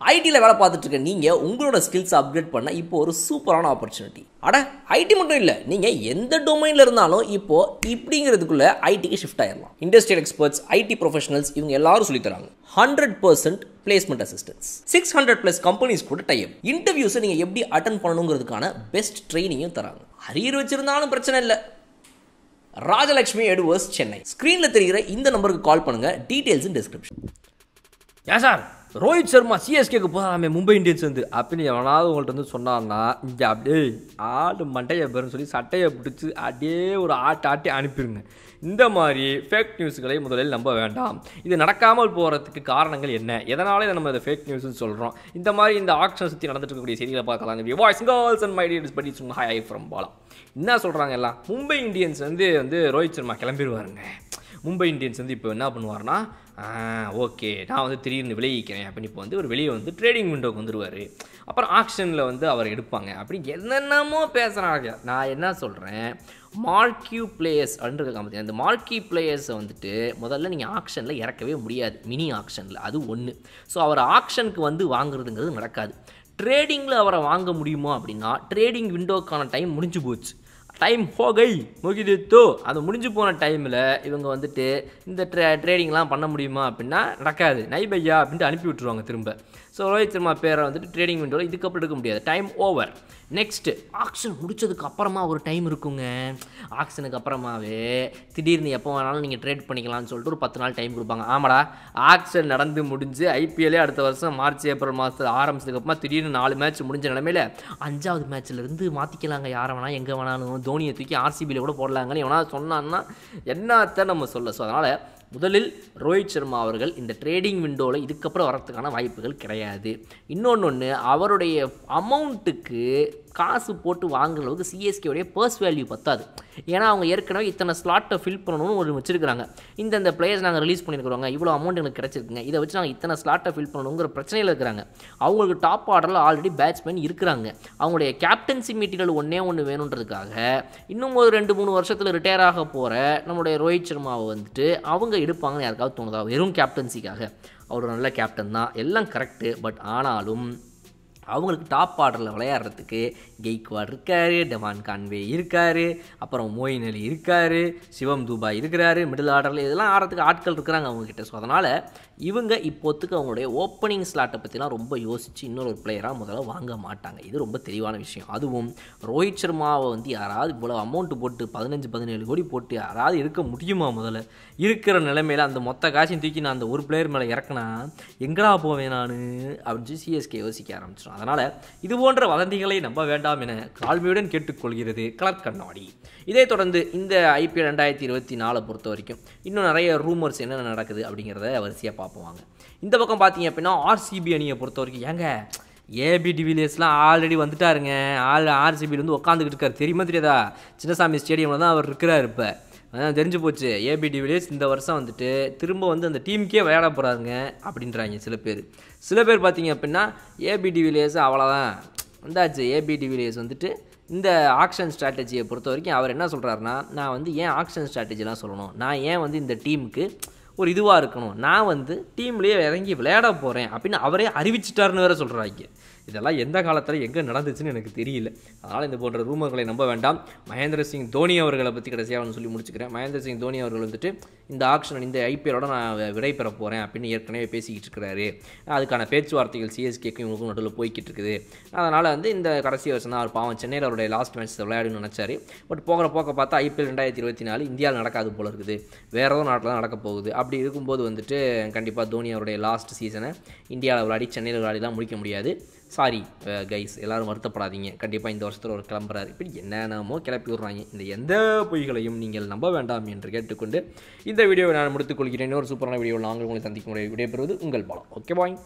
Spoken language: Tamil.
ஐடியில் வேலை பார்த்துட்டு இருக்க நீங்கள் உங்களோட ஸ்கில்ஸ் அப்கிரேட் பண்ண இப்போ ஒரு சூப்பரான ஆப்பர்ச்சுனிட்டி அட ஐடி மட்டும் இல்லை நீங்கள் எந்த டொமைனில் இருந்தாலும் இப்போ இப்படிங்கிறதுக்குள்ள ஐடிக்கு ஷிஃப்ட் ஆயிடலாம் இண்டஸ்ட்ரியல் எக்ஸ்பர்ட்ஸ் ஐடி ப்ரொஃபஷனல்ஸ் இவங்க எல்லாரும் சொல்லித் தராங்க hundred percent placement assistance six hundred plus companies கூட டைப் இன்டர்வியூஸை நீங்கள் எப்படி அட்டன் பண்ணணுங்கிறதுக்கான பெஸ்ட் ட்ரைனிங்கும் தராங்க அரியர் வச்சிருந்தாலும் பிரச்சனை இல்லை ராஜலட்சுமி எடுவர்ஸ் சென்னை ஸ்க்ரீனில் தெரிகிற இந்த நம்பருக்கு கால் பண்ணுங்க டீடைல்ஸ் இன் டிஸ்கிரிப்ஷன் ஏன் சார் ரோஹித் சர்மா சிஎஸ்கேக்கு போகாமே மும்பை இந்தியன்ஸ் வந்து அப்படின்னு எவனாவது உங்கள்கிட்ட வந்து சொன்னான்னா இங்கே அப்படியே ஆடு மண்டையை பேருன்னு சொல்லி சட்டையை பிடிச்சி அப்படியே ஒரு ஆட்டு ஆட்டி அனுப்பிடுங்க இந்த மாதிரி ஃபேக் நியூஸ்களை முதலில் நம்ப வேண்டாம் இது நடக்காமல் போகிறதுக்கு காரணங்கள் என்ன எதனால இதை நம்ம இதை ஃபேக் நியூஸ்னு சொல்கிறோம் இந்த மாதிரி இந்த ஆக்ஷன் சுற்றி நடந்துட்டு இருக்கக்கூடிய செய்திகளை பார்க்கலாம் boys girls and my dears படி சும்மா ஹை ஃப்ரம் பாலா என்ன சொல்கிறாங்க எல்லாம் மும்பை இந்தியன்ஸ் வந்து வந்து ரோஹித் சர்மா கிளம்பிடுவாருங்க மும்பை இந்தியன்ஸ் வந்து இப்போ என்ன பண்ணுவார்னா ஓகே நான் வந்து திடீர்னு விளைவிக்கிறேன் அப்படின்னு இப்போ வந்து ஒரு வெளியே வந்து ட்ரேடிங் விண்டோக்கு வந்துடுவார் அப்புறம் ஆக்ஷனில் வந்து அவர் எடுப்பாங்க அப்படி என்னென்னமோ பேசுகிறாங்க நான் என்ன சொல்கிறேன் மார்க்யூ பிளேயர்ஸ் அப்படின்றது பார்த்தீங்கன்னா இந்த மார்க்கி பிளேயர்ஸை வந்துட்டு முதல்ல நீங்கள் ஆக்ஷனில் இறக்கவே முடியாது மினி ஆக்ஷனில் அது ஒன்று ஸோ அவர் ஆக்ஷனுக்கு வந்து வாங்குறதுங்கிறது நடக்காது ட்ரேடிங்கில் அவரை வாங்க முடியுமா அப்படின்னா ட்ரேடிங் விண்டோக்கான டைம் முடிஞ்சு போச்சு டைம் ஹோகை முகிதித்தோ அது முடிஞ்சு போன டைமில் இவங்க வந்துட்டு இந்த ட்ரே ட்ரேடிங்லாம் பண்ண முடியுமா அப்படின்னா நடக்காது நை பையா அப்படின்ட்டு அனுப்பி விட்ருவாங்க திரும்ப ஸோ ரோஹித் சர்மா பேரை வந்துட்டு ட்ரேடிங் விண்டோவில் இதுக்கப்புறம் எடுக்க முடியாது டைம் ஓவர் நெக்ஸ்ட்டு ஆக்ஷன் முடிச்சதுக்கு அப்புறமா ஒரு டைம் இருக்குங்க ஆக்ஷனுக்கு அப்புறமாவே திடீர்னு எப்போ வேணாலும் நீங்கள் ட்ரேட் பண்ணிக்கலாம்னு சொல்லிட்டு ஒரு பத்து நாள் டைம் கொடுப்பாங்க ஆமாடா ஆக்ஷன் நடந்து முடிஞ்சு ஐபிஎல்லே அடுத்த வருஷம் மார்ச் ஏப்ரல் மாதத்தில் ஆரம்பிச்சதுக்கு அப்புறமா திடீர்னு நாலு மேட்ச் முடிஞ்ச நிலமையில அஞ்சாவது மேட்ச்ல இருந்து மாற்றிக்கலாங்க யாரை வேணா எங்கே வேணாலும் தோனியை தூக்கி ஆர்சிபியில் கூட போடலாங்கன்னு எவனா சொன்னான்னா என்னத்தை நம்ம சொல்ல ஸோ அதனால் முதலில் ரோஹித் சர்மா அவர்கள் இந்த ட்ரேடிங் விண்டோவில் இதுக்கப்புறம் வரத்துக்கான வாய்ப்புகள் கிடையாது இன்னொன்று ஒன்று அவருடைய அமௌண்ட்டுக்கு காசு போட்டு வாங்குற அளவுக்கு சிஎஸ்கேவுடைய பர்ஸ் வேல்யூ பத்தாது ஏன்னா அவங்க ஏற்கனவே இத்தனை ஸ்லாட்டை ஃபில் பண்ணணும்னு ஒரு வச்சிருக்காங்க இந்த இந்த பிளேயர்ஸ் நாங்கள் ரிலீஸ் பண்ணியிருக்கிறோங்க இவ்வளோ அமௌண்ட் எனக்கு கிடச்சிருக்குங்க இதை வச்சு நாங்கள் இத்தனை ஸ்லாட்டை ஃபில் பண்ணணுங்கிற பிரச்சனையில் இருக்கிறாங்க அவங்களுக்கு டாப் ஆர்டரில் ஆல்ரெடி பேட்ஸ்மேன் இருக்கிறாங்க அவங்களுடைய கேப்டன்சி மெட்டீரியல் ஒன்றே ஒன்று வேணுன்றதுக்காக இன்னும் ஒரு ரெண்டு மூணு வருஷத்தில் ரிட்டையர் ஆக போகிற நம்மளுடைய ரோஹித் சர்மாவை வந்துட்டு அவங்க எடுப்பாங்கன்னு யாருக்காவது தோணுதா வெறும் கேப்டன்சிக்காக அவர் ஒரு நல்ல கேப்டன் தான் எல்லாம் கரெக்டு பட் ஆனாலும் அவங்களுக்கு டாப் ஆர்டரில் விளையாடுறதுக்கு கெய்க்வாட் இருக்கார் டெவான் கான்வே இருக்கார் அப்புறம் மோயின் அலி இருக்கார் சிவம் தூபாய் இருக்கிறாரு மிடில் ஆர்டரில் இதெல்லாம் ஆடுறதுக்கு ஆட்கள் இருக்கிறாங்க அவங்கக்கிட்ட ஸோ அதனால் இவங்க இப்போத்துக்கு அவங்களுடைய ஓப்பனிங் ஸ்லாட்டை பற்றிலாம் ரொம்ப யோசித்து இன்னொரு பிளேயராக முதல்ல வாங்க மாட்டாங்க இது ரொம்ப தெளிவான விஷயம் அதுவும் ரோஹித் சர்மாவை வந்து யாராவது இவ்வளோ அமௌண்ட் போட்டு பதினஞ்சு பதினேழு கோடி போட்டு யாராவது இருக்க முடியுமா முதல்ல இருக்கிற நிலைமையில் அந்த மொத்த காசையும் தூக்கி நான் அந்த ஒரு பிளேயர் மேலே இறக்குனா எங்கடா போவேன் நான் அப்படின்னு சொல்லி சிஎஸ்கே யோசிக்க ஆரம்பிச்சிடும் அதனால் இது போன்ற வதந்திகளை நம்ப வேண்டாம் என தாழ்மையுடன் கேட்டுக்கொள்கிறது கலர் கண்ணாடி இதை தொடர்ந்து இந்த ஐபிஎல் ரெண்டாயிரத்தி இருபத்தி நாலை பொறுத்த வரைக்கும் இன்னும் நிறைய ரூமர்ஸ் என்னென்ன நடக்குது அப்படிங்கிறத வரிசையாக பார்ப்போம் வாங்க இந்த பக்கம் பார்த்தீங்க அப்படின்னா ஆர்சிபி அணியை பொறுத்த வரைக்கும் ஏங்க ஏபி டிவிலியர்ஸ்லாம் ஆல்ரெடி வந்துட்டாருங்க ஆள் ஆர்சிபியில் வந்து உட்காந்துக்கிட்டு இருக்காரு தெரியுமா தெரியாதா சின்னசாமி ஸ்டேடியமில் தான் அவர் இருக்கிறார் இப்போ அதான் தெரிஞ்சு போச்சு ஏபி டிவிலியர்ஸ் இந்த வருஷம் வந்துட்டு திரும்ப வந்து அந்த டீமுக்கே விளையாட போகிறாருங்க அப்படின்றாங்க சில பேர் சில பேர் பார்த்தீங்க அப்படின்னா ஏபி டிவிலியர்ஸ் அவ்வளோதான் வந்தாச்சு ஏபி டிவிலியர்ஸ் வந்துட்டு இந்த ஆக்ஷன் ஸ்ட்ராட்டஜியை பொறுத்த வரைக்கும் அவர் என்ன சொல்கிறாருன்னா நான் வந்து ஏன் ஆக்ஷன் ஸ்ட்ராட்டஜிலாம் சொல்லணும் நான் ஏன் வந்து இந்த டீமுக்கு ஒரு இதுவாக இருக்கணும் நான் வந்து டீம்லேயே இறங்கி விளையாட போகிறேன் அப்படின்னு அவரே அறிவிச்சிட்டாருன்னு வேற சொல்கிறாங்க இதெல்லாம் எந்த காலத்தில் எங்கே நடந்துச்சுன்னு எனக்கு தெரியல அதனால் இந்த போன்ற ரூமர்களை நம்ப வேண்டாம் மகேந்திர சிங் தோனி அவர்களை பற்றி கடைசியாக ஒன்று சொல்லி முடிச்சுக்கிறேன் மகேந்திர சிங் தோனி அவர்கள் வந்துட்டு இந்த ஆக்ஷன் இந்த ஐபிஎலோட நான் விடை பெற போகிறேன் அப்படின்னு ஏற்கனவே பேசிக்கிட்டு இருக்கிறாரு அதுக்கான பேச்சுவார்த்தைகள் சிஎஸ்கேக்கும் இவங்களுக்கும் நடுவில் போய்கிட்டு இருக்குது அதனால் வந்து இந்த கடைசி வருஷம் தான் அவர் பாவம் சென்னையில் அவருடைய லாஸ்ட் மேட்ச் விளையாடணும்னு நினச்சாரு பட் போகிற போக்க பார்த்தா ஐபிஎல் ரெண்டாயிரத்தி இருபத்தி நாலு இந்தியாவில் நடக்காது போல இருக்குது வேறு ஏதோ நாட்டில் தான் நடக்க போகுது அப்படி இருக்கும்போது வந்துட்டு கண்டிப்பாக தோனி அவருடைய லாஸ்ட் சீசனை இந்தியாவில் விளையாடி சென்னையில் விளையாடிலாம் முடிக்க முடியாது சாரி கைஸ் எல்லாரும் வருத்தப்படாதீங்க கண்டிப்பாக இந்த வருஷத்தில் ஒரு கிளம்புறாரு இப்படி என்னென்னமோ கிளப்பி விடுறாங்க இந்த எந்த பொய்களையும் நீங்கள் நம்ப வேண்டாம் என்று கேட்டுக்கொண்டு இந்த வீடியோவை நான் முடித்துக் கொள்கிறேன் ஒரு சூப்பரான வீடியோ நாங்கள் உங்களை சந்திக்கும் முறை விடைபெறுவது உங்கள் பலம் ஓகே பாய்